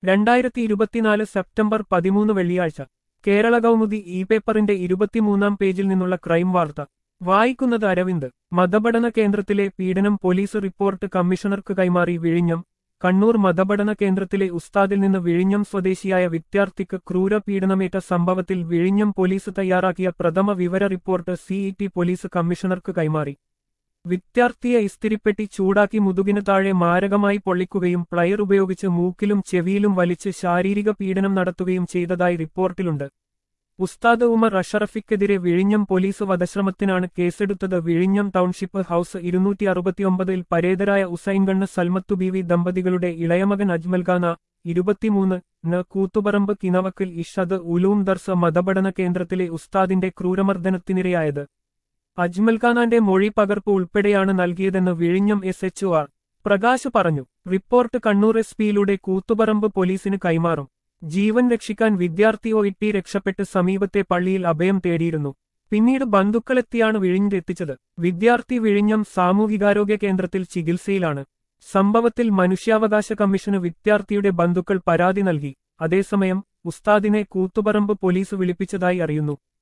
രണ്ടായിരത്തി ഇരുപത്തിനാല് സെപ്റ്റംബർ പതിമൂന്ന് വെള്ളിയാഴ്ച കേരള കൗമുദി ഇ പേപ്പറിന്റെ ഇരുപത്തിമൂന്നാം പേജിൽ നിന്നുള്ള ക്രൈം വാർത്ത വായിക്കുന്നത് അരവിന്ദ് മതപഠന കേന്ദ്രത്തിലെ പീഡനം പോലീസ് റിപ്പോർട്ട് കമ്മീഷണർക്ക് കൈമാറി വിഴിഞ്ഞം കണ്ണൂർ മതപഠന കേന്ദ്രത്തിലെ ഉസ്താദിൽ നിന്ന് വിഴിഞ്ഞം സ്വദേശിയായ വിദ്യാർത്ഥിക്ക് ക്രൂര പീഡനമേറ്റ സംഭവത്തിൽ വിഴിഞ്ഞം പോലീസ് തയ്യാറാക്കിയ പ്രഥമ വിവര റിപ്പോർട്ട് സിഇടി പോലീസ് കമ്മീഷണർക്ക് കൈമാറി വിദ്യാർത്ഥിയെ ഇസ്തിരിപ്പെട്ടി ചൂടാക്കി മുതുകിന് താഴെ മാരകമായി പൊള്ളിക്കുകയും പ്ലയർ ഉപയോഗിച്ച് മൂക്കിലും ചെവിയിലും വലിച്ച് ശാരീരിക പീഡനം നടത്തുകയും ചെയ്തതായി റിപ്പോർട്ടിലുണ്ട് ഉസ്താദ് ഉമർ അഷറഫിക്കെതിരെ വിഴിഞ്ഞം പോലീസ് വധശ്രമത്തിനാണ് കേസെടുത്തത് വിഴിഞ്ഞം ടൗൺഷിപ്പ് ഹൌസ് ഇരുന്നൂറ്റി അറുപത്തിയൊമ്പതിൽ പരേതരായ ഉസൈൻഗണ്ണ് സൽമത്തു ബീവി ദമ്പതികളുടെ ഇളയമകൻ അജ്മൽ ഖാന ഇരുപത്തിമൂന്ന് ന് കൂത്തുപറമ്പ് കിനവക്കിൽ ഇഷദ് ഉലൂം ദർസ മതപഠന കേന്ദ്രത്തിലെ ഉസ്താദിന്റെ ക്രൂരമർദ്ദനത്തിനിരയായത് അജ്മൽ ഖാനാന്റെ മൊഴി പകർപ്പ് ഉൾപ്പെടെയാണ് നൽകിയതെന്ന് വിഴിഞ്ഞം എസ് എച്ച് ആർ പ്രകാശ് പറഞ്ഞു റിപ്പോർട്ട് കണ്ണൂർ എസ് പിയിലൂടെ കൂത്തുപറമ്പ് പോലീസിന് കൈമാറും ജീവൻ രക്ഷിക്കാൻ വിദ്യാർത്ഥി ഒയിട്ടി രക്ഷപ്പെട്ട് സമീപത്തെ പള്ളിയിൽ അഭയം തേടിയിരുന്നു പിന്നീട് ബന്ധുക്കളെത്തിയാണ് വിഴിഞ്ഞെത്തിച്ചത് വിദ്യാർത്ഥി വിഴിഞ്ഞം സാമൂഹികാരോഗ്യ കേന്ദ്രത്തിൽ ചികിത്സയിലാണ് സംഭവത്തിൽ മനുഷ്യാവകാശ കമ്മീഷന് വിദ്യാർത്ഥിയുടെ ബന്ധുക്കൾ പരാതി നൽകി അതേസമയം ഉസ്താദിനെ കൂത്തുപറമ്പ് പോലീസ് വിളിപ്പിച്ചതായി അറിയുന്നു